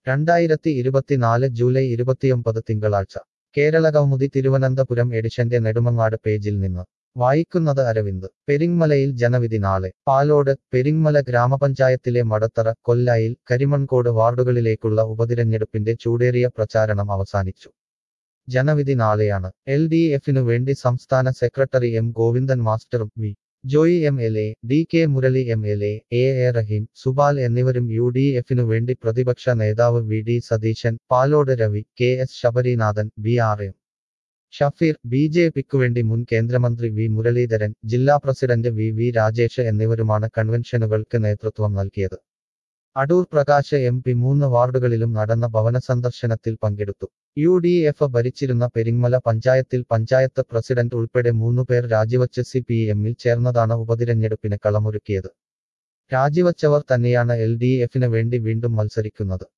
രണ്ടായിരത്തി ഇരുപത്തിനാല് ജൂലൈ ഇരുപത്തിയൊമ്പത് തിങ്കളാഴ്ച കേരള കൗമുദി തിരുവനന്തപുരം എഡിഷന്റെ നെടുമങ്ങാട് പേജിൽ നിന്ന് വായിക്കുന്നത് അരവിന്ദ് പെരിങ്മലയിൽ ജനവിധി നാളെ പാലോട് പെരിങ്മല ഗ്രാമപഞ്ചായത്തിലെ മടത്തറ കൊല്ലായിൽ കരിമൺകോട് വാർഡുകളിലേക്കുള്ള ഉപതിരഞ്ഞെടുപ്പിന്റെ ചൂടേറിയ പ്രചാരണം അവസാനിച്ചു ജനവിധി നാളെയാണ് എൽ ഡി എഫിനു വേണ്ടി സംസ്ഥാന സെക്രട്ടറി എം ഗോവിന്ദൻ മാസ്റ്ററും V Joy M L A D K Murali M L A A A Rahim Subal എന്നിവരും യു ഡി എഫിനു വേണ്ടി പ്രതിപക്ഷ നേതാവ് V D Satheesan Palode Ravi K S Sabarinathan B R M Shafeer B J പിക്കുവേണ്ടി മുൻ കേന്ദ്രമന്ത്രി വി മുരളീധരൻ ജില്ലാ പ്രസിഡന്റ് വി വി രാജേഷ് എന്നിവരുമാണ് കൺവെൻഷനുകൾക്ക് നേതൃത്വം നൽകിയത് അടൂർ പ്രകാശ് എം പി മൂന്ന് വാർഡുകളിലും നടന്ന ഭവന സന്ദർശനത്തിൽ പങ്കെടുത്തു യു ഡി എഫ് ഭരിച്ചിരുന്ന പെരിങ്മല പഞ്ചായത്തിൽ പഞ്ചായത്ത് പ്രസിഡന്റ് ഉൾപ്പെടെ മൂന്നുപേർ രാജിവച്ച് സി പി എമ്മിൽ ചേർന്നതാണ് ഉപതിരഞ്ഞെടുപ്പിന് കളമൊരുക്കിയത് രാജിവച്ചവർ തന്നെയാണ് എൽ ഡി എഫിന് വേണ്ടി വീണ്ടും മത്സരിക്കുന്നത്